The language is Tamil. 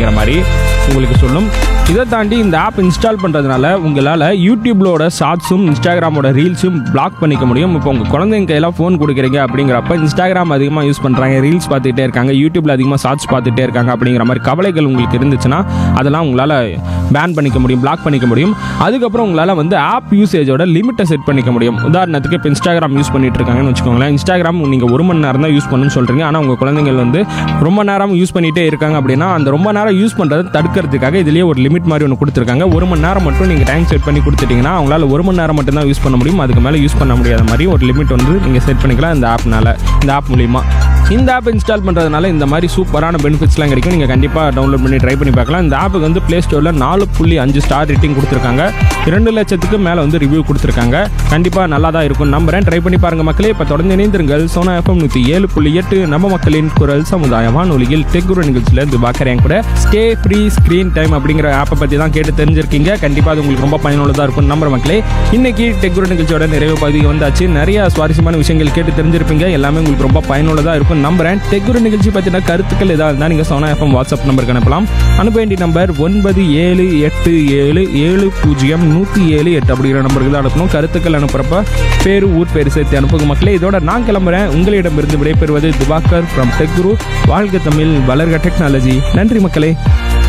அப்படிங்கிற மாதிரி உங்களுக்கு சொல்லும் இதை தாண்டி இந்த ஆப் இன்ஸ்டால் பண்ணுறதுனால உங்களால் யூடியூப்லோட ஷார்ட்ஸும் இன்ஸ்டாகிராமோட ரீல்ஸும் பிளாக் பண்ணிக்க முடியும் இப்போ உங்கள் குழந்தைங்க கையெல்லாம் ஃபோன் கொடுக்குறீங்க அப்படிங்கிறப்ப இன்ஸ்டாகிராம் அதிகமாக யூஸ் பண்ணுறாங்க ரீல்ஸ் பார்த்துட்டே இருக்காங்க யூடியூப்ல அதிகமாக ஷார்ட்ஸ் பார்த்துட்டே இருக்காங்க அப்படிங்கிற மாதிரி கவலைகள் உங்களுக்கு இருந்துச்சுன்னா அதெல்லாம் உங்களால் பேன் பண்ணிக்க முடியும் பிளாக் பண்ணிக்க முடியும் அதுக்கப்புறம் உங்களால் வந்து ஆப் யூசேஜோட லிமிட்டை செட் பண்ணிக்க முடியும் உதாரணத்துக்கு இப்போ இன்ஸ்டாகிராம் யூஸ் பண்ணிட்டு இருக்காங்கன்னு வச்சுக்கோங்களேன் இன்ஸ்டாகிராம் நீங்கள் ஒரு மணி நேரம் தான் யூஸ் பண்ணணும்னு சொல்கிறீங்க ஆனால் உங்கள் குழந்தைகள் வந்து ரொம்ப நேரம் யூஸ் பண்ணிகிட்டே இருக்காங்க அப்படின்னா அந்த ரொம்ப நேரம் யூஸ் பண்ணுறதை தடுக்கிறதுக்காக இதுலேயே ஒரு லிமிட் மாதிரி ஒன்று கொடுத்துருக்காங்க ஒரு மணி நேரம் மட்டும் நீங்கள் டைம் செட் பண்ணி கொடுத்துட்டீங்கன்னா அவங்களால ஒரு மணி நேரம் மட்டும் தான் யூஸ் பண்ண முடியும் அதுக்கு மேலே யூஸ் பண்ண முடியாத மாதிரி ஒரு லிமிட் வந்து நீங்கள் செட் பண்ணிக்கலாம் இந்த ஆப்னால இந்த ஆப் மூலிமா இந்த ஆப் இன்ஸ்டால் பண்ணுறதுனால இந்த மாதிரி சூப்பரான பெனிஃபிட்ஸ்லாம் கிடைக்கும் நீங்கள் கண்டிப்பாக டவுன்லோட் பண்ணி ட்ரை பண்ணி பார்க்கலாம் இந்த ஆப்புக்கு வந்து ப்ளே ஸ்டோரில் நாலு புள்ளி அஞ்சு ஸ்டார் ரேட்டிங் கொடுத்துருக்காங்க இரண்டு லட்சத்துக்கு மேலே வந்து ரிவ்யூ கொடுத்துருக்காங்க கண்டிப்பாக நல்லா தான் இருக்கும் நம்புறேன் ட்ரை பண்ணி பாருங்க மக்களே இப்போ தொடர்ந்து இணைந்திருங்கள் சோனா எஃப்எம் நூற்றி ஏழு புள்ளி எட்டு நம்ம மக்களின் குரல் சமுதாய வானொலியில் டெக்குரு நிகழ்ச்சியில் இருந்து பார்க்குறேன் கூட ஸ்டே ஃப்ரீ ஸ்க்ரீன் டைம் அப்படிங்கிற ஆப்பை பற்றி தான் கேட்டு தெரிஞ்சிருக்கீங்க கண்டிப்பாக அது உங்களுக்கு ரொம்ப பயனுள்ளதாக இருக்கும் நம்புற மக்களே இன்னைக்கு டெக்குரு நிகழ்ச்சியோட நிறைவு பகுதி வந்தாச்சு நிறைய சுவாரஸ்யமான விஷயங்கள் கேட்டு தெரிஞ்சிருப்பீங்க எல்லாமே உங்களுக்கு ரொம்ப பயனுள்ளதாக இருக்கும் நம்புறேன் டெக்குரு நிகழ்ச்சி பற்றின கருத்துக்கள் ஏதாவது இருந்தால் நீங்கள் சோனா எஃப்எம் வாட்ஸ்அப் நம்பருக்கு அனுப்பலாம் அனுப்ப வேண்டிய நம்பர் ஒன்பது ஏழு எட்டு ஏழு ஏழு பூஜ்ஜியம் நூற்றி ஏழு எட்டு அப்படிங்கிற நம்பருக்கு தான் அனுப்பணும் கருத்துக்கள் அனுப்புறப்ப பேரு ஊர் பேர் சேர்த்து அனுப்புங்க மக்களே இதோட நான் கிளம்புறேன் உங்களிடமிருந்து விடைபெறுவது திவாகர் ஃப்ரம் டெக்குரு வாழ்க தமிழ் வளர்க டெக்னாலஜி நன்றி மக்களே